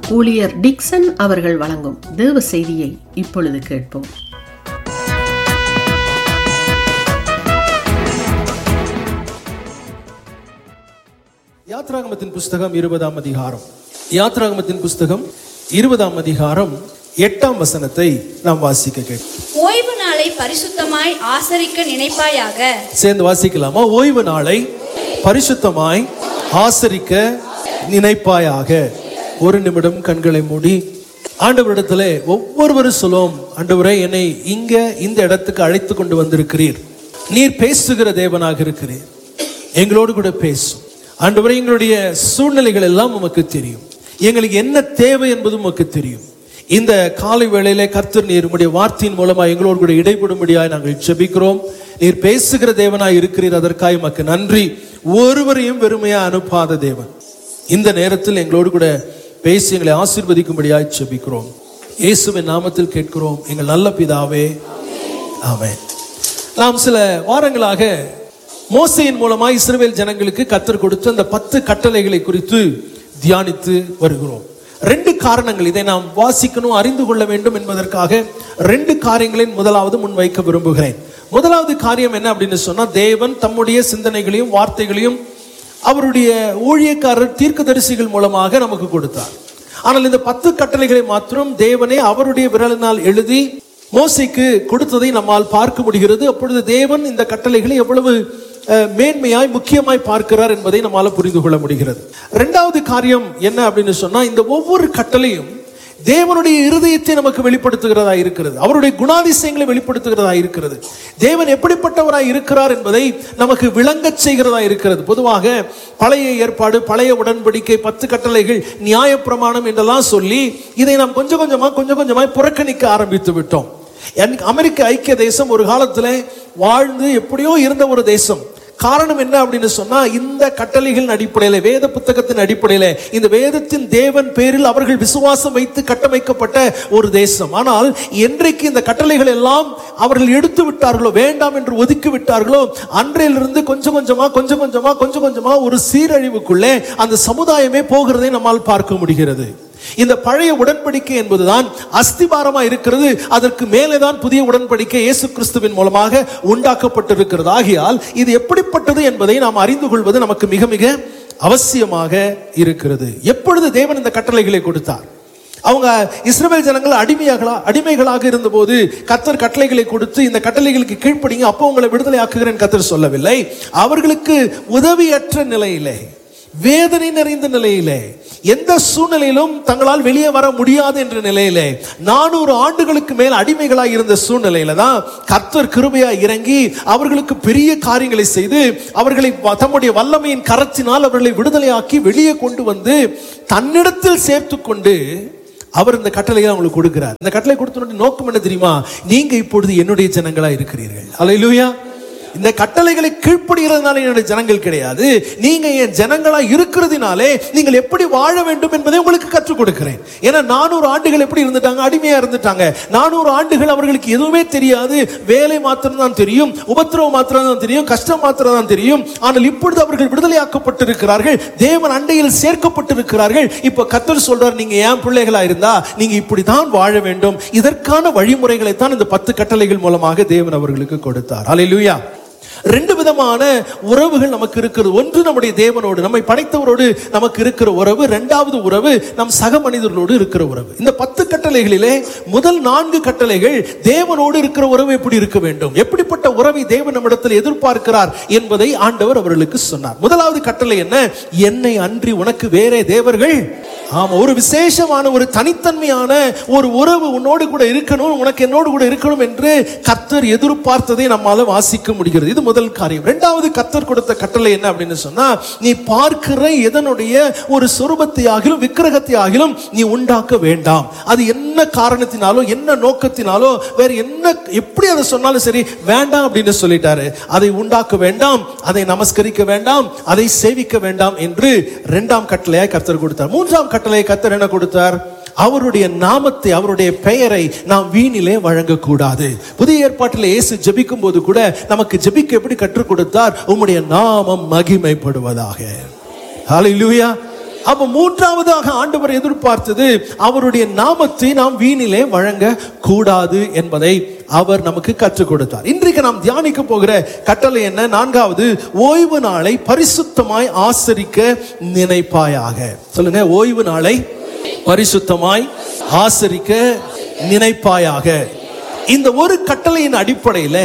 ஊழியர் டிக்சன் அவர்கள் வழங்கும் தேவ செய்தியை இப்பொழுது கேட்போம் யாத்ராகமத்தின் புஸ்தகம் இருபதாம் அதிகாரம் யாத்ராகமத்தின் புஸ்தகம் இருபதாம் அதிகாரம் எட்டாம் வசனத்தை நாம் வாசிக்க கேட்போம் ஓய்வு நாளை பரிசுத்தமாய் ஆசரிக்க நினைப்பாயாக சேர்ந்து வாசிக்கலாமா ஓய்வு நாளை பரிசுத்தமாய் ஆசரிக்க நினைப்பாயாக ஒரு நிமிடம் கண்களை மூடி ஆண்டவரிடத்துல ஒவ்வொருவரும் சொல்லும் ஆண்டவரே என்னை இங்க இந்த இடத்துக்கு அழைத்து கொண்டு வந்திருக்கிறீர் நீர் பேசுகிற தேவனாக இருக்கிறீர் எங்களோடு கூட பேசும் ஆண்டவரே எங்களுடைய சூழ்நிலைகள் எல்லாம் உமக்கு தெரியும் எங்களுக்கு என்ன தேவை என்பது உமக்கு தெரியும் இந்த காலை வேளையிலே கர்த்தர் நீர் உம்முடைய வார்த்தையின் மூலமா எங்களோடு கூட இடைபடும்படியாய் நாங்கள் ஜெபிக்கிறோம் நீர் பேசுகிற தேவனாய் இருக்கிறீர் அதற்காக உமக்கு நன்றி ஒருவரையும் வெறுமையா அனுப்பாத தேவன் இந்த நேரத்தில் எங்களோடு கூட பேசி எங்களை ஆசீர்வதிக்கும்படியாய் ஜெபிக்கிறோம் இயேசுவின் நாமத்தில் கேட்கிறோம் எங்கள் நல்ல பிதாவே ஆமென் நாம் சில வாரங்களாக மோசையின் மூலமாய் இஸ்ரவேல் ஜனங்களுக்கு கத்தர் கொடுத்த அந்த பத்து கட்டளைகளை குறித்து தியானித்து வருகிறோம் ரெண்டு காரணங்கள் இதை நாம் வாசிக்கணும் அறிந்து கொள்ள வேண்டும் என்பதற்காக ரெண்டு காரியங்களின் முதலாவது முன்வைக்க விரும்புகிறேன் முதலாவது காரியம் என்ன அப்படின்னு சொன்னா தேவன் தம்முடைய சிந்தனைகளையும் வார்த்தைகளையும் அவருடைய ஊழியக்காரர் தீர்க்கதரிசிகள் மூலமாக நமக்கு கொடுத்தார் ஆனால் இந்த பத்து கட்டளைகளை மாத்திரம் தேவனே அவருடைய விரலினால் எழுதி மோசைக்கு கொடுத்ததை நம்மால் பார்க்க முடிகிறது அப்பொழுது தேவன் இந்த கட்டளைகளை எவ்வளவு அஹ், மேன்மையாய் முக்கியமாய் பார்க்கிறார் என்பதை நம்மால புரிந்து கொள்ள முடிகிறது இரண்டாவது காரியம் என்ன அப்படின்னு சொன்னா இந்த ஒவ்வொரு கட்டளையும் தேவனுடைய இருதயத்தை நமக்கு வெளிப்படுத்துகிறதா இருக்கிறது அவருடைய குணாதிசயங்களை வெளிப்படுத்துகிறதா இருக்கிறது தேவன் எப்படிப்பட்டவராய் இருக்கிறார் என்பதை நமக்கு விளங்கச் செய்கிறதா இருக்கிறது பொதுவாக பழைய ஏற்பாடு பழைய உடன்படிக்கை பத்து கட்டளைகள் நியாயப்பிரமாணம் என்றெல்லாம் சொல்லி இதை நாம் கொஞ்சம் கொஞ்சமா கொஞ்சம் கொஞ்சமாய் புறக்கணிக்க ஆரம்பித்து விட்டோம் எனக்கு அமெரிக்க ஐக்கிய தேசம் ஒரு காலத்துல வாழ்ந்து எப்படியோ இருந்த ஒரு தேசம் காரணம் என்ன அப்படின்னு சொன்னா இந்த கட்டளைகளின் அடிப்படையில வேத புத்தகத்தின் அடிப்படையில இந்த வேதத்தின் தேவன் பேரில் அவர்கள் விசுவாசம் வைத்து கட்டமைக்கப்பட்ட ஒரு தேசம் ஆனால் என்றைக்கு இந்த கட்டளைகள் எல்லாம் அவர்கள் எடுத்து விட்டார்களோ வேண்டாம் என்று ஒதுக்கி விட்டார்களோ அன்றையிலிருந்து கொஞ்சம் கொஞ்சமா கொஞ்சம் கொஞ்சமா கொஞ்சம் கொஞ்சமா ஒரு சீரழிவுக்குள்ளே அந்த சமுதாயமே போகிறதை நம்மால் பார்க்க முடிகிறது இந்த பழைய உடன்படிக்கை என்பதுதான் அஸ்திபாரமா இருக்கிறது அதற்கு மேலே தான் புதிய உடன்படிக்கை இயேசு கிறிஸ்துவின் மூலமாக உண்டாக்கப்பட்டிருக்கிறது ஆகையால் இது எப்படிப்பட்டது என்பதை நாம் அறிந்து கொள்வது நமக்கு மிக மிக அவசியமாக இருக்கிறது எப்பொழுது தேவன் இந்த கட்டளைகளை கொடுத்தார் அவங்க இஸ்ரவேல் ஜனங்கள் அடிமையாகளா அடிமைகளாக இருந்தபோது கத்தர் கட்டளைகளை கொடுத்து இந்த கட்டளைகளுக்கு கீழ்ப்படிங்க அப்போ உங்களை விடுதலை ஆக்குகிறேன் கத்தர் சொல்லவில்லை அவர்களுக்கு உதவியற்ற நிலையிலே வேதனை நிறைந்த நிலையிலே எந்த சூழ்நிலையிலும் தங்களால் வெளியே வர முடியாது என்ற நிலையிலே நானூறு ஆண்டுகளுக்கு மேல் அடிமைகளாய் இருந்த சூழ்நிலையில தான் கர்த்தர் கிருபையா இறங்கி அவர்களுக்கு பெரிய காரியங்களை செய்து அவர்களை வ- தம்முடைய வல்லமையின் கரத்தினால் அவர்களை விடுதலையாக்கி வெளியே கொண்டு வந்து தன்னிடத்தில் சேர்த்து கொண்டு அவர் இந்த கட்டளையை அவங்களுக்கு கொடுக்கிறார் இந்த கட்டளை கொடுத்த நோக்கம் என்ன தெரியுமா நீங்க இப்பொழுது என்னுடைய ஜனங்களா இருக்கிறீர்கள் அல்லேலூயா இந்த கட்டளைகளை கீழ்ப்படுகிறதுனால என்னுடைய ஜனங்கள் கிடையாது நீங்க என் ஜனங்களா இருக்கிறதுனாலே நீங்கள் எப்படி வாழ வேண்டும் என்பதை உங்களுக்கு கற்றுக் கொடுக்கிறேன் ஏன்னா நானூறு ஆண்டுகள் எப்படி இருந்துட்டாங்க அடிமையா இருந்துட்டாங்க நானூறு ஆண்டுகள் அவர்களுக்கு எதுவுமே தெரியாது வேலை மாத்திரம் தான் தெரியும் உபத்திரவம் மாத்திரம் தான் தெரியும் கஷ்டம் மாத்திரம் தான் தெரியும் ஆனால் இப்பொழுது அவர்கள் விடுதலையாக்கப்பட்டிருக்கிறார்கள் தேவன் அண்டையில் சேர்க்கப்பட்டிருக்கிறார்கள் இப்ப கத்தர் சொல்றார் நீங்க ஏன் பிள்ளைகளா இருந்தா நீங்க இப்படிதான் வாழ வேண்டும் இதற்கான வழிமுறைகளை தான் இந்த பத்து கட்டளைகள் மூலமாக தேவன் அவர்களுக்கு கொடுத்தார் அல்லேலூயா ரெண்டு விதமான உறவுகள் நமக்கு இருக்கிறது ஒன்று நம்முடைய தேவனோடு நம்மை படைத்தவரோடு நமக்கு இருக்கிற உறவு இரண்டாவது உறவு நம் சக மனிதர்களோடு இருக்கிற உறவு இந்த பத்து கட்டளைகளிலே முதல் நான்கு கட்டளைகள் தேவனோடு இருக்கிற உறவு எப்படி இருக்க வேண்டும் எப்படிப்பட்ட உறவை தேவன் நம்மிடத்தில் எதிர்பார்க்கிறார் என்பதை ஆண்டவர் அவர்களுக்கு சொன்னார் முதலாவது கட்டளை என்ன என்னை அன்றி உனக்கு வேறே தேவர்கள் ஆமா ஒரு விசேஷமான ஒரு தனித்தன்மையான ஒரு உறவு உன்னோடு கூட இருக்கணும் உனக்கு என்னோடு கூட இருக்கணும் என்று கர்த்தர் எதிர்பார்த்ததை நம்மால வாசிக்க முடிகிறது இது முதல் காரியம் இரண்டாவது கர்த்தர் கொடுத்த கட்டளை என்ன அப்படின்னு சொன்னா நீ பார்க்கிற எதனுடைய ஒரு சொரூபத்தை ஆகிலும் விக்கிரகத்தை ஆகிலும் நீ உண்டாக்க வேண்டாம் அது என்ன காரணத்தினாலோ என்ன நோக்கத்தினாலோ வேற என்ன எப்படி அதை சொன்னாலும் சரி வேண்டாம் அப்படின்னு சொல்லிட்டாரு அதை உண்டாக்க வேண்டாம் அதை நமஸ்கரிக்க வேண்டாம் அதை சேவிக்க வேண்டாம் என்று இரண்டாம் கட்டளையாய் கர்த்தர் கொடுத்தார் மூன்றாம் கட்டளையை கர்த்தர் என்ன கொடுத்தார் அவருடைய நாமத்தை அவருடைய பெயரை நாம் வீணிலே வழங்கக்கூடாது புதிய ஏற்பாட்டில் இயேசு ஜெபிக்கும் போது கூட நமக்கு ஜெபிக்க எப்படி கற்றுக் கொடுத்தார் உம்முடைய நாமம் மகிமைப்படுவதாக ஹalleluya அப்ப மூன்றாவதாக ஆண்டவர் எதிர்பார்த்தது அவருடைய நாமத்தை நாம் வீணிலே வழங்க கூடாது என்பதை அவர் நமக்கு கற்றுக் கொடுத்தார் இன்றைக்கு நாம் தியானிக்க போகிற கட்டளை என்ன நான்காவது ஓய்வு நாளை பரிசுத்தமாய் ஆசரிக்க நினைப்பாயாக சொல்லுங்க ஓய்வு நாளை பரிசுத்தமாய் ஆசரிக்க நினைப்பாயாக இந்த ஒரு கட்டளையின் அடிப்படையில்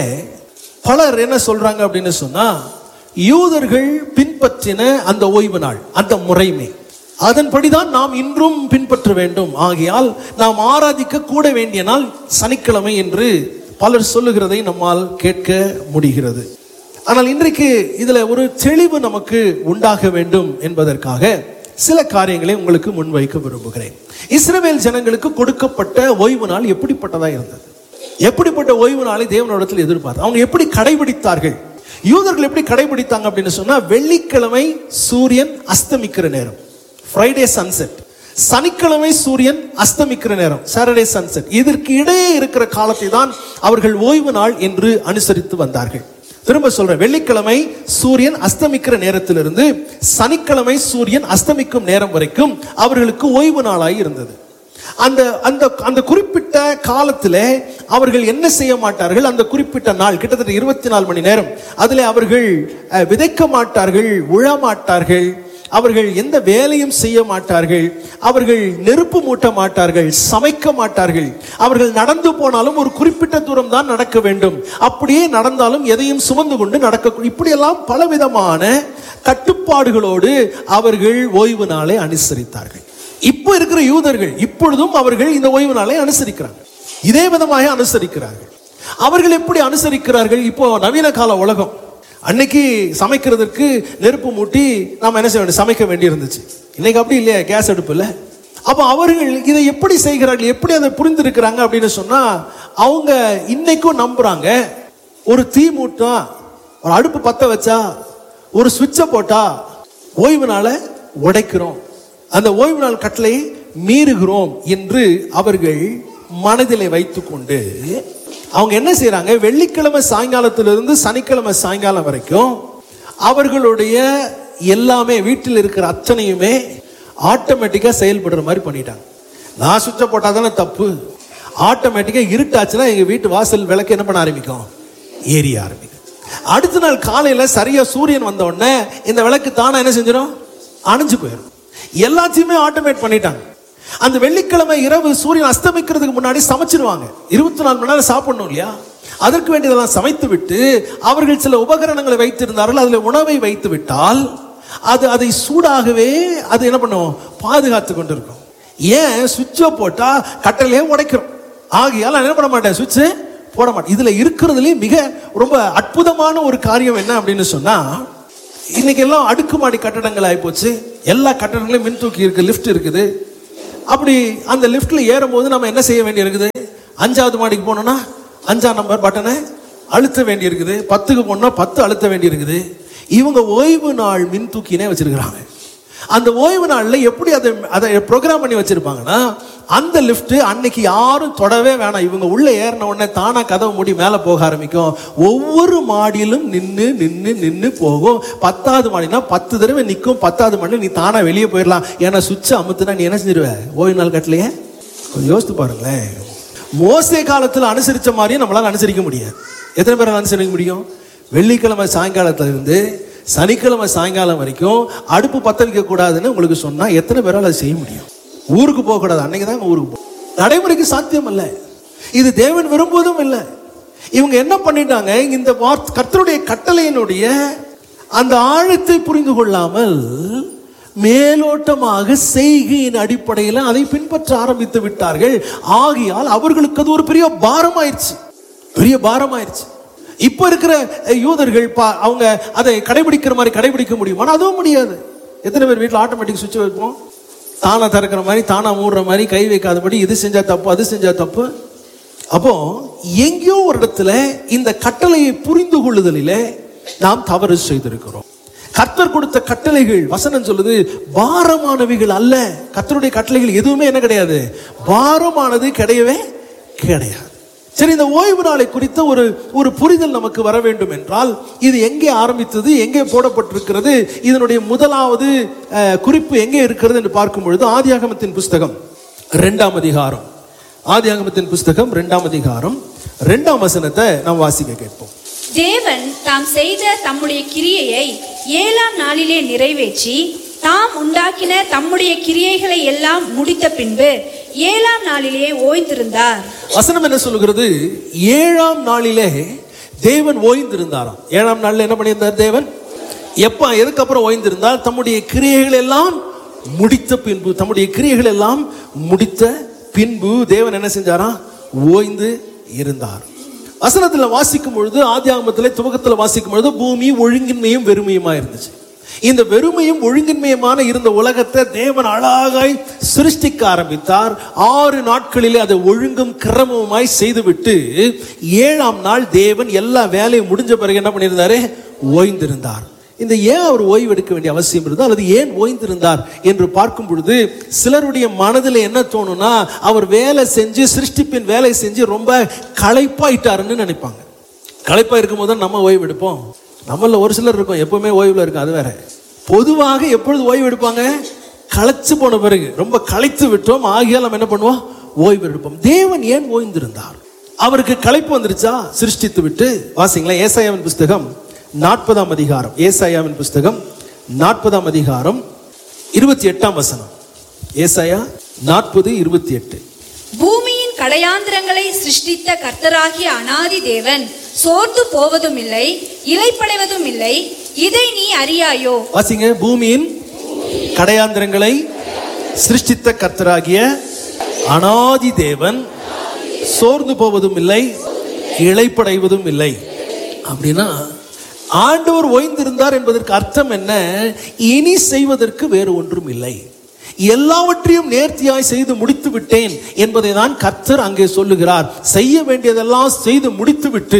பலர் என்ன சொல்றாங்க அப்படின்னு சொன்னா யூதர்கள் பின்பற்றின அந்த ஓய்வு நாள் அந்த முறைமை அதன்படிதான் நாம் இன்றும் பின்பற்ற வேண்டும் ஆகையால் நாம் ஆராதிக்க கூட வேண்டிய நாள் சனிக்கிழமை என்று பலர் சொல்லுகிறதை நம்மால் கேட்க முடிகிறது ஆனால் இன்றைக்கு இதுல ஒரு தெளிவு நமக்கு உண்டாக வேண்டும் என்பதற்காக சில காரியங்களை உங்களுக்கு முன்வைக்க விரும்புகிறேன் இஸ்ரவேல் ஜனங்களுக்கு கொடுக்கப்பட்ட ஓய்வு நாள் எப்படிப்பட்டதா இருந்தது எப்படிப்பட்ட ஓய்வு நாளை தேவனிடத்தில் எதிர்பார்த்து அவங்க எப்படி கடைபிடித்தார்கள் யூதர்கள் எப்படி கடைபிடித்தாங்க அப்படின்னு சொன்னா வெள்ளிக்கிழமை சூரியன் அஸ்தமிக்கிற நேரம் ஃப்ரைடே சன்செட் சனிக்கிழமை சூரியன் அஸ்தமிக்கிற நேரம் சாட்டர்டே சன்செட் இதற்கு இடையே இருக்கிற காலத்தை தான் அவர்கள் ஓய்வு நாள் என்று அனுசரித்து வந்தார்கள் திரும்ப சொல்றேன் வெள்ளிக்கிழமை சூரியன் அஸ்தமிக்கிற நேரத்திலிருந்து சனிக்கிழமை சூரியன் அஸ்தமிக்கும் நேரம் வரைக்கும் அவர்களுக்கு ஓய்வு நாளாய் இருந்தது அந்த அந்த அந்த குறிப்பிட்ட காலத்தில் அவர்கள் என்ன செய்ய மாட்டார்கள் அந்த குறிப்பிட்ட நாள் கிட்டத்தட்ட இருபத்தி நாலு மணி நேரம் அதில் அவர்கள் அஹ், விதைக்க மாட்டார்கள் உழ மாட்டார்கள் அவர்கள் எந்த வேலையும் செய்ய மாட்டார்கள் அவர்கள் நெருப்பு மூட்ட மாட்டார்கள் சமைக்க மாட்டார்கள் அவர்கள் நடந்து போனாலும் ஒரு குறிப்பிட்ட தூரம் தான் நடக்க வேண்டும் அப்படியே நடந்தாலும் எதையும் சுமந்து கொண்டு நடக்க இப்படியெல்லாம் பலவிதமான கட்டுப்பாடுகளோடு அவர்கள் ஓய்வு நாளை அனுசரித்தார்கள் இப்போ இருக்கிற யூதர்கள் இப்பொழுதும் அவர்கள் இந்த ஓய்வு நாளை அனுசரிக்கிறாங்க இதே விதமாக அனுசரிக்கிறார்கள் அவர்கள் எப்படி அனுசரிக்கிறார்கள் இப்போ நவீன கால உலகம் அன்னைக்கு சமைக்கிறதுக்கு நெருப்பு மூட்டி நாம என்ன செய்ய வேண்டிய சமைக்க வேண்டி இருந்துச்சு இன்னைக்கு அப்படி இல்லையா கேஸ் அடுப்பு இல்ல அப்போ அவர்கள் இதை எப்படி செய்கிறார்கள் எப்படி அதை புரிந்திருக்கிறாங்க அப்படின்னு சொன்னா அவங்க இன்னைக்கும் நம்புறாங்க ஒரு தீ மூட்டா ஒரு அடுப்பு பத்த வச்சா ஒரு சுவிட்சை போட்டா ஓய்வு நாளை உடைக்கிறோம் அந்த ஓய்வு நாள் கட்டளை மீறுகிறோம் என்று அவர்கள் மனதிலே வைத்துக்கொண்டு அவங்க என்ன செய்றாங்க வெள்ளிக்கிழமை சாயங்காலத்திலிருந்து சனிக்கிழமை சாயங்காலம் வரைக்கும் அவர்களுடைய எல்லாமே வீட்டில் இருக்கிற அத்தனையுமே ஆட்டோமேட்டிக்காக செயல்படுற மாதிரி பண்ணிட்டாங்க நான் சுவிட்சை போட்டால் தானே தப்பு ஆட்டோமேட்டிக்காக இருட்டாச்சுன்னா எங்கள் வீட்டு வாசல் விளக்கு என்ன பண்ண ஆரம்பிக்கும் ஏறிய ஆரம்பிக்கும் அடுத்த நாள் காலையில் சரியா சூரியன் வந்த உடனே இந்த விளக்கு தானா என்ன செஞ்சிடும் அணைஞ்சு போயிடும் எல்லாத்தையுமே ஆட்டோமேட் பண்ணிட்டாங்க அந்த வெள்ளிக்கிழமை இரவு சூரியன் அஸ்தமிக்கிறதுக்கு முன்னாடி சமைச்சிருவாங்க இருபத்தி நாலு மணி நேரம் சாப்பிடணும் இல்லையா அதற்கு வேண்டியதெல்லாம் சமைத்து விட்டு அவர்கள் சில உபகரணங்களை வைத்திருந்தார்கள் அதில் உணவை வைத்து விட்டால் அது அதை சூடாகவே அது என்ன பண்ணும் பாதுகாத்து கொண்டிருக்கும் ஏன் சுவிட்சை போட்டா கட்டளையே உடைக்கிறோம் ஆகையால் நான் என்ன பண்ண மாட்டேன் சுவிட்சு போட மாட்டேன் இதுல இருக்கிறதுலே மிக ரொம்ப அற்புதமான ஒரு காரியம் என்ன அப்படின்னு சொன்னா இன்னைக்கு எல்லாம் அடுக்குமாடி கட்டடங்கள் ஆயிப்போச்சு எல்லா கட்டடங்களையும் மின் தூக்கி இருக்கு லிஃப்ட் இருக்குது அப்படி அந்த லிஃப்ட்ல ஏறும்போது நம்ம என்ன செய்ய வேண்டி இருக்குது அஞ்சாவது மாடிக்கு போனோம்னா அஞ்சாம் நம்பர் பட்டனை அழுத்த வேண்டி இருக்குது பத்துக்கு போனோம்னா பத்து அழுத்த வேண்டி இருக்குது இவங்க ஓய்வு நாள் மின் தூக்கினே வச்சிருக்கிறாங்க அந்த ஓய்வு நாள்ல எப்படி அதை அதை ப்ரோக்ராம் பண்ணி வச்சிருப்பாங்கன்னா அந்த லிஃப்ட் அன்னைக்கு யாரும் தொடவே வேணாம் இவங்க உள்ள ஏறின உடனே தானா கதவு மூடி மேலே போக ஆரம்பிக்கும் ஒவ்வொரு மாடியிலும் நின்று நின்று நின்று போகும் பத்தாவது மாடினா பத்து தடவை நிற்கும் பத்தாவது மாடி நீ தானா வெளியே போயிடலாம் ஏன்னா சுவிட்சை அமுத்துனா நீ என்ன செஞ்சிருவ ஓய்வு நாள் கட்டலையே கொஞ்சம் யோசித்து பாருங்களேன் மோசே காலத்தில் அனுசரிச்ச மாதிரியும் நம்மளால அனுசரிக்க முடியாது எத்தனை பேர் அனுசரிக்க முடியும் வெள்ளிக்கிழமை சாயங்காலத்துல இருந்து சனிக்கிழமை சாயங்காலம் வரைக்கும் அடுப்பு பத்த வைக்க கூடாதுன்னு உங்களுக்கு சொன்னா எத்தனை பேரால் அதை செய்ய முடியும் ஊருக்கு போக கூடாது அன்னைக்கு தான் ஊருக்கு போ நடைமுறைக்கு சாத்தியம் இல்லை இது தேவன் விரும்புவதும் இல்லை இவங்க என்ன பண்ணிட்டாங்க இந்த வார்த் கர்த்தருடைய கட்டளையினுடைய அந்த ஆழத்தை புரிந்து கொள்ளாமல் மேலோட்டமாக செய்கையின் அடிப்படையில் அதை பின்பற்ற ஆரம்பித்து விட்டார்கள் ஆகையால் அவர்களுக்கு அது ஒரு பெரிய பாரமாயிருச்சு பெரிய பாரமாயிருச்சு இப்போ இருக்கிற அஹ், யூதர்கள் பா- அவங்க அதை கடைபிடிக்கிற மாதிரி கடைபிடிக்க முடியுமா அதுவும் முடியாது எத்தனை பேர் வீட்டில் ஆட்டோமேட்டிக் சுவிட்ச் வைப்போம் தானா திறக்கிற மாதிரி தானா மூடுற மாதிரி கை வைக்காதபடி இது செஞ்சா தப்பு அது செஞ்சா தப்பு அப்போ எங்கேயோ ஒரு இடத்துல இந்த கட்டளையை புரிந்து கொள்ளுதலிலே நாம் தவறு செய்திருக்கிறோம் கர்த்தர் கொடுத்த கட்டளைகள் வசனம் சொல்லுது பாரமானவைகள் அல்ல கர்த்தருடைய கட்டளைகள் எதுவுமே என்ன கிடையாது பாரமானது கிடையவே கிடையாது சரி இந்த ஓய்வு நாளை குறித்த ஒரு ஒரு புரிதல் நமக்கு வர வேண்டும் என்றால் இது எங்கே ஆரம்பித்தது எங்கே போடப்பட்டிருக்கிறது இதனுடைய முதலாவது அஹ், குறிப்பு எங்கே இருக்கிறது என்று பார்க்கும் பொழுது ஆதியாகமத்தின் புஸ்தகம் ரெண்டாம் அதிகாரம் ஆதியாகமத்தின் புஸ்தகம் ரெண்டாம் அதிகாரம் ரெண்டாம் வசனத்தை நாம் வாசிக்க கேட்போம் தேவன் தாம் செய்த தம்முடைய கிரியையை ஏழாம் நாளிலே நிறைவேற்றி தாம் உண்டாக்கின தம்முடைய கிரியைகளை எல்லாம் முடித்த பின்பு ஏழாம் நாளிலே ஓய்ந்திருந்தார் வசனம் என்ன சொல்லுகிறது ஏழாம் நாளிலே தேவன் ஓய்ந்திருந்தாராம் ஏழாம் நாள்ல என்ன பண்ணியிருந்தார் தேவன் எப்ப எதுக்கு அப்புறம் ஓய்ந்திருந்தார் தம்முடைய கிரியைகள் எல்லாம் முடித்த பின்பு தம்முடைய கிரியைகள் எல்லாம் முடித்த பின்பு தேவன் என்ன செஞ்சாராம் ஓய்ந்து இருந்தார் வசனத்துல வாசிக்கும் பொழுது ஆதியாகமத்திலே துவக்கத்துல வாசிக்கும் பொழுது பூமி ஒழுங்கின்மையும் வெறுமையுமா இருந்துச்சு இந்த வெறுமையும் ஒழுங்கின்மையுமான இருந்த உலகத்தை தேவன் அழகாய் சிருஷ்டிக்க ஆரம்பித்தார் ஆறு நாட்களிலே அதை ஒழுங்கும் கிரமமாய் செய்துவிட்டு ஏழாம் நாள் தேவன் எல்லா வேலையும் முடிஞ்ச பிறகு என்ன பண்ணியிருந்தாரு ஓய்ந்திருந்தார் இந்த ஏன் அவர் ஓய்வு எடுக்க வேண்டிய அவசியம் இருந்தது அல்லது ஏன் ஓய்ந்திருந்தார் என்று பார்க்கும் பொழுது சிலருடைய மனதில் என்ன தோணும்னா அவர் வேலை செஞ்சு சிருஷ்டிப்பின் வேலை செஞ்சு ரொம்ப களைப்பாயிட்டாருன்னு நினைப்பாங்க களைப்பா இருக்கும் போது நம்ம ஓய்வு எடுப்போம் நம்மள ஒரு சிலர் இருக்கும் எப்பவுமே ஓய்வுல இருக்கும் அது வேற பொதுவாக எப்பொழுது ஓய்வு எடுப்பாங்க களைச்சு போன பிறகு ரொம்ப களைத்து விட்டோம் ஆகியால் நம்ம என்ன பண்ணுவோம் ஓய்வு எடுப்போம் தேவன் ஏன் ஓய்ந்திருந்தார் அவருக்கு களைப்பு வந்துருச்சா சிருஷ்டித்து விட்டு வாசிங்களா ஏசாயாவின் புஸ்தகம் நாற்பதாம் அதிகாரம் ஏசாயாவின் புஸ்தகம் நாற்பதாம் அதிகாரம் இருபத்தி எட்டாம் வசனம் ஏசாயா நாற்பது இருபத்தி எட்டு பூமியின் கடையாந்திரங்களை சிருஷ்டித்த கர்த்தராகிய அனாதி தேவன் சோர்ந்து போவதும் இல்லை இலைப்படைவதும் இல்லை இதை நீ அறியாயோ வாசிங்க பூமியின் கடையாந்திரங்களை சிருஷ்டித்த கர்த்தராகிய அனாதி தேவன் சோர்ந்து போவதும் இல்லை இழைப்படைவதும் இல்லை அப்படின்னா ஆண்டவர் ஓய்ந்திருந்தார் என்பதற்கு அர்த்தம் என்ன இனி செய்வதற்கு வேறு ஒன்றும் இல்லை எல்லாவற்றையும் நேர்த்தியாய் செய்து முடித்து விட்டேன் என்பதை தான் கர்த்தர் அங்கே சொல்லுகிறார் செய்ய வேண்டியதெல்லாம் செய்து முடித்துவிட்டு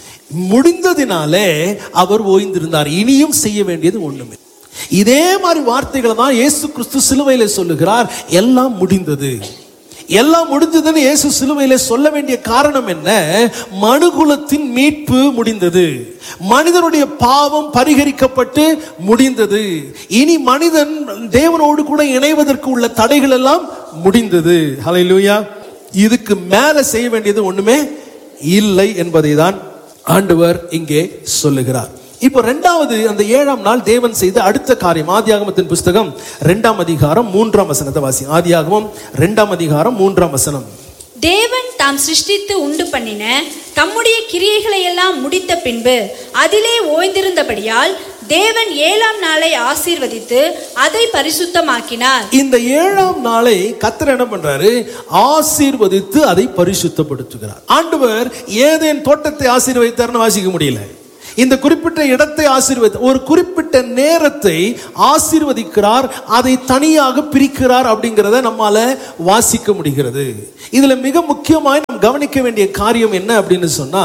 முடிந்ததினாலே அவர் ஓய்ந்திருந்தார் இனியும் செய்ய வேண்டியது ஒண்ணுமே இதே மாதிரி வார்த்தைகளை தான் இயேசு கிறிஸ்து சிலுவையில சொல்லுகிறார் எல்லாம் முடிந்தது எல்லாம் முடிஞ்சதுன்னு இயேசு சிலுவையில சொல்ல வேண்டிய காரணம் என்ன மனுகுலத்தின் மீட்பு முடிந்தது மனிதனுடைய பாவம் பரிகரிக்கப்பட்டு முடிந்தது இனி மனிதன் தேவனோடு கூட இணைவதற்கு உள்ள தடைகள் எல்லாம் முடிந்தது ஹalleluya இதுக்கு மேல செய்ய வேண்டியது ஒண்ணுமே இல்லை என்பதை தான் ஆண்டவர் இங்கே சொல்லுகிறார் இப்போ ரெண்டாவது அந்த ஏழாம் நாள் தேவன் செய்த அடுத்த காரியம் ஆதியாகமத்தின் புஸ்தகம் ரெண்டாம் அதிகாரம் மூன்றாம் வசனத்தை வாசி ஆதியாகமம் ரெண்டாம் அதிகாரம் மூன்றாம் வசனம் தேவன் தாம் சிருஷ்டித்து உண்டு பண்ணின தம்முடைய கிரியைகளை எல்லாம் முடித்த பின்பு அதிலே ஓய்ந்திருந்தபடியால் தேவன் ஏழாம் நாளை ஆசீர்வதித்து அதை பரிசுத்தமாக்கினார் இந்த ஏழாம் நாளை கத்தர் என்ன பண்றாரு ஆசீர்வதித்து அதை பரிசுத்தப்படுத்துகிறார் ஆண்டவர் ஏதேன் தோட்டத்தை ஆசீர்வதித்தார்னு வாசிக்க முடியல இந்த குறிப்பிட்ட இடத்தை ஆசீர்வதி ஒரு குறிப்பிட்ட நேரத்தை ஆசீர்வதிக்கிறார் அதை தனியாக பிரிக்கிறார் அப்படிங்கிறத நம்மால வாசிக்க முடிகிறது இதுல மிக முக்கியமாய் நாம் கவனிக்க வேண்டிய காரியம் என்ன அப்படின்னு சொன்னா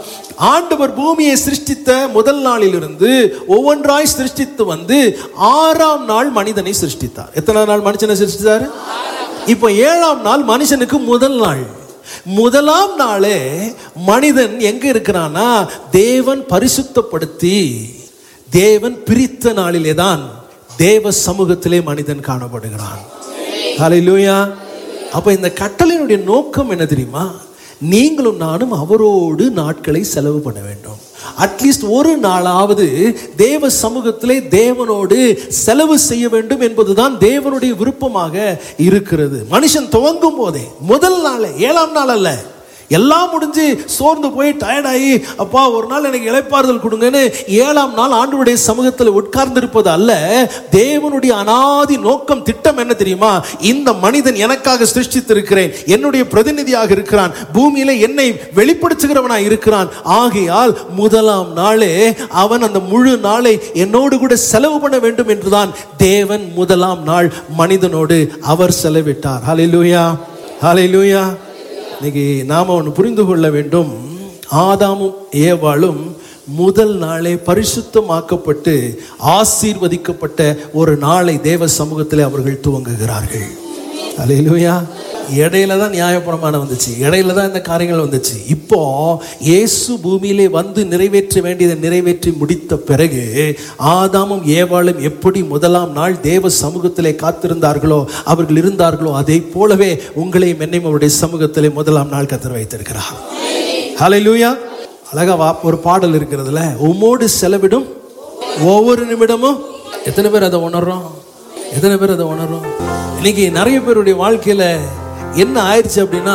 ஆண்டவர் பூமியை சிருஷ்டித்த முதல் நாளிலிருந்து ஒவ்வொன்றாய் சிருஷ்டித்து வந்து ஆறாம் நாள் மனிதனை சிருஷ்டித்தார் எத்தனை நாள் மனுஷனை சிருஷ்டித்தார் இப்போ ஏழாம் நாள் மனுஷனுக்கு முதல் நாள் முதலாம் நாளே மனிதன் எங்க இருக்கிறானா தேவன் பரிசுத்தப்படுத்தி தேவன் பிரித்த நாளிலே தான் தேவ சமூகத்திலே மனிதன் காணப்படுகிறான் ஹalleluya அப்ப இந்த கட்டளையினுடைய நோக்கம் என்ன தெரியுமா நீங்களும் நானும் அவரோடு நாட்களை செலவு பண்ண வேண்டும் அட்லீஸ்ட் ஒரு நாளாவது தேவ சமூகத்திலே தேவனோடு செலவு செய்ய வேண்டும் என்பதுதான் தேவனுடைய விருப்பமாக இருக்கிறது மனுஷன் துவங்கும் போதே முதல் நாள் ஏழாம் நாள் அல்ல எல்லாம் முடிஞ்சு சோர்ந்து போய் டயர்டாகி அப்பா ஒரு நாள் எனக்கு இளைப்பாறுதல் கொடுங்கன்னு ஏழாம் நாள் ஆண்டவருடைய சமூகத்தில் உட்கார்ந்திருப்பது அல்ல தேவனுடைய அனாதி நோக்கம் திட்டம் என்ன தெரியுமா இந்த மனிதன் எனக்காக சிருஷ்டித்திருக்கிறேன் என்னுடைய பிரதிநிதியாக இருக்கிறான் பூமியில என்னை வெளிப்படுத்துகிறவனாய் இருக்கிறான் ஆகையால் முதலாம் நாளே அவன் அந்த முழு நாளை என்னோடு கூட செலவு பண்ண வேண்டும் என்றுதான் தேவன் முதலாம் நாள் மனிதனோடு அவர் செலவிட்டார் ஹalleluya ஹalleluya இன்னைக்கு நாம ஒன்று புரிந்து கொள்ள வேண்டும் ஆதாமும் ஏவாளும் முதல் நாளே பரிசுத்தமாக்கப்பட்டு ஆசீர்வதிக்கப்பட்ட ஒரு நாளை தேவ சமூகத்திலே அவர்கள் துவங்குகிறார்கள் அல்லேலூயா இடையில தான் நியாயப்பிரமாணம் வந்துச்சு இடையில தான் இந்த காரியங்கள் வந்துச்சு இப்போ இயேசு பூமியிலே வந்து நிறைவேற்ற வேண்டியதை நிறைவேற்றி முடித்த பிறகு ஆதாமும் ஏவாளும் எப்படி முதலாம் நாள் தேவ சமூகத்திலே காத்திருந்தார்களோ அவர்கள் இருந்தார்களோ அதே போலவே உங்களையும் என்னையும் அவருடைய சமூகத்திலே முதலாம் நாள் கத்தர் வைத்திருக்கிறார் ஹalleluya அழகா வா ஒரு பாடல் இருக்கிறதுல உம்மோடு செலவிடும் ஒவ்வொரு நிமிடமும் எத்தனை பேர் அதை உணர்றோம் எத்தனை பேர் அதை உணர்றோம் இன்னைக்கு நிறைய பேருடைய வாழ்க்கையில என்ன ஆயிடுச்சு அப்படின்னா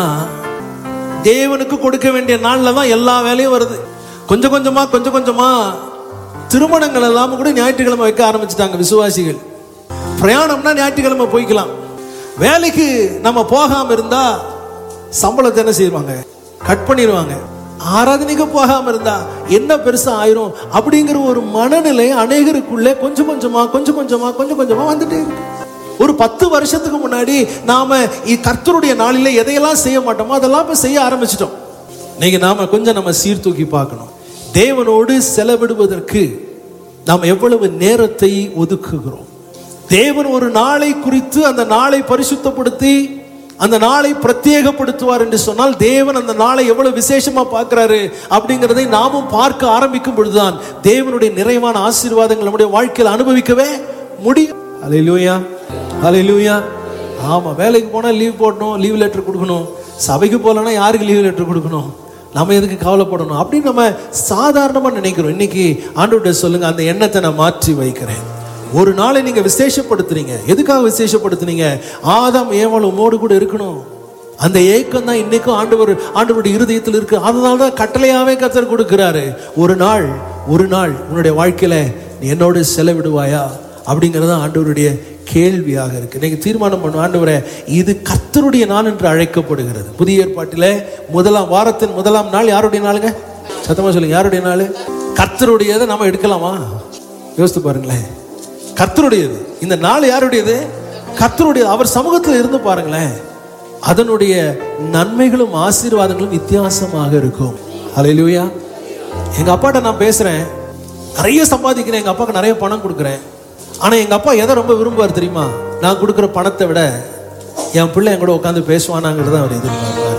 தேவனுக்கு கொடுக்க வேண்டிய நாள்ல தான் எல்லா வேலையும் வருது கொஞ்சம் கொஞ்சமா கொஞ்சம் கொஞ்சமா திருமணங்கள் எல்லாம் கூட ஞாயிற்றுக்கிழமை வைக்க ஆரம்பிச்சிட்டாங்க விசுவாசிகள் பிரயாணம்னா ஞாயிற்றுக்கிழமை போய்க்கலாம் வேலைக்கு நம்ம போகாம இருந்தா சம்பளத்தை என்ன செய்வாங்க கட் பண்ணிடுவாங்க ஆராதனைக்கு போகாம இருந்தா என்ன பெருசா ஆயிரும் அப்படிங்கிற ஒரு மனநிலை அநேகருக்குள்ளே கொஞ்சம் கொஞ்சமா கொஞ்சம் கொஞ்சமா கொஞ்சம் கொஞ்சமா வந்துட்டே இருக்கு ஒரு பத்து வருஷத்துக்கு முன்னாடி நாம இ- கர்த்தருடைய நாளில எதையெல்லாம் செய்ய மாட்டோமோ அதெல்லாம் இப்ப செய்ய ஆரம்பிச்சிட்டோம் இன்னைக்கு நாம கொஞ்சம் நம்ம சீர்தூக்கி பார்க்கணும் தேவனோடு செலவிடுவதற்கு நாம் எவ்வளவு நேரத்தை ஒதுக்குகிறோம் தேவன் ஒரு நாளை குறித்து அந்த நாளை பரிசுத்தப்படுத்தி அந்த நாளை பிரத்யேகப்படுத்துவார் என்று சொன்னால் தேவன் அந்த நாளை எவ்வளவு விசேஷமா பார்க்கிறாரு அப்படிங்கிறதை நாமும் பார்க்க ஆரம்பிக்கும் பொழுதுதான் தேவனுடைய நிறைவான ஆசீர்வாதங்கள் நம்முடைய வாழ்க்கையில் அனுபவிக்கவே முடியும் அலையிலூயா அலையிலூயா ஆமா வேலைக்கு போனா லீவ் போடணும் லீவ் லெட்டர் கொடுக்கணும் சபைக்கு போகலன்னா யாருக்கு லீவ் லெட்டர் கொடுக்கணும் நம்ம எதுக்கு கவலைப்படணும் அப்படின்னு நம்ம சாதாரணமா நினைக்கிறோம் இன்னைக்கு ஆண்டவர்கிட்ட சொல்லுங்க அந்த எண்ணத்தை நான் மாற்றி வைக்கிறேன் ஒரு நாளை நீங்க விசேஷப்படுத்துறீங்க எதுக்காக விசேஷப்படுத்துனீங்க ஆதாம் ஏவாள் உம்மோடு கூட இருக்கணும் அந்த ஏக்கம் தான் இன்னைக்கும் ஆண்டவர் ஆண்டவருடைய இருதயத்தில் இருக்கு அதனால தான் கட்டளையாவே கத்தர் கொடுக்கிறாரு ஒரு நாள் ஒரு நாள் உன்னுடைய வாழ்க்கையில நீ என்னோடு செலவிடுவாயா அப்படிங்கிறது தான் ஆண்டவருடைய கேள்வியாக இருக்கு இன்னைக்கு தீர்மானம் பண்ணும் ஆண்டவரே இது கர்த்தருடைய நாள் என்று அழைக்கப்படுகிறது புதிய ஏற்பாட்டிலே முதலாம் வாரத்தின் முதலாம் நாள் யாருடைய நாளுங்க சத்தமா சொல்லுங்க யாருடைய நாள் கர்த்தருடையதை நம்ம எடுக்கலாமா யோசித்து பாருங்களேன் கர்த்தருடையது இந்த நாள் யாருடையது கர்த்தருடையது அவர் சமூகத்தில் இருந்து பாருங்களேன் அதனுடைய நன்மைகளும் ஆசீர்வாதங்களும் வித்தியாசமாக இருக்கும் ஹalleluya எங்க அப்பாட்ட நான் பேசுறேன் நிறைய சம்பாதிக்கிறேன் எங்க அப்பாவுக்கு நிறைய பணம் கொடுக்குறேன் ஆனா எங்க அப்பா எதை ரொம்ப விரும்புவார் தெரியுமா நான் கொடுக்குற பணத்தை விட என் பிள்ளை என் கூட உட்காந்து பேசுவானாங்கிறத அவர் எதிர்பார்ப்பார்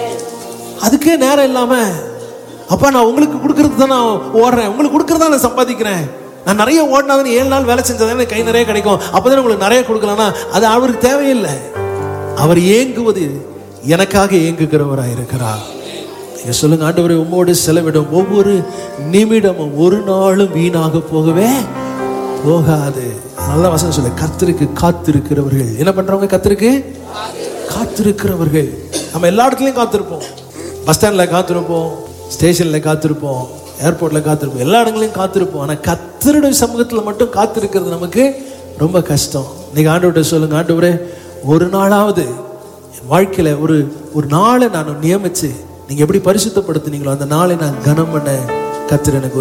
அதுக்கே நேரம் இல்லாம அப்பா நான் உங்களுக்கு கொடுக்கறது தான் நான் ஓடுறேன் உங்களுக்கு கொடுக்கறதா நான் சம்பாதிக்கிறேன் நான் நிறைய ஓடினாதான் ஏழு நாள் வேலை செஞ்சதானே எனக்கு கை நிறைய கிடைக்கும் அப்பதான் உங்களுக்கு நிறைய கொடுக்கலன்னா அது அவருக்கு தேவையில்லை அவர் ஏங்குவது எனக்காக ஏங்குகிறவராக இருக்கிறார் நீங்க சொல்லுங்க ஆண்டவரே உம்மோடு செலவிடும் ஒவ்வொரு நிமிடமும் ஒரு நாளும் வீணாக போகவே போகாது நல்ல வசனம் சொல்லு கர்த்தருக்கு காத்திருக்கிறவர்கள் என்ன பண்றவங்க கர்த்தருக்கு காத்திருக்கிறவர்கள் நம்ம எல்லா இடத்துலயும் காத்திருப்போம் பஸ் ஸ்டாண்ட்ல காத்திருப்போம் ஸ்டேஷன்ல காத்திருப்போம் ஏர்போர்ட்ல காத்திருப்போம் எல்லா இடங்களையும் காத்திருப்போம் ஆனா கர்த்தருடைய சமூகத்துல மட்டும் காத்திருக்கிறது நமக்கு ரொம்ப கஷ்டம் நீங்க ஆண்டவர்கிட்ட சொல்லுங்க ஆண்டவரே ஒரு நாளாவது என் வாழ்க்கையில ஒரு ஒரு நாளை நான் நியமிச்சு நீங்க எப்படி பரிசுத்தப்படுத்துனீங்களோ அந்த நாளை நான் கனம் பண்ண கர்த்தர் எனக்கு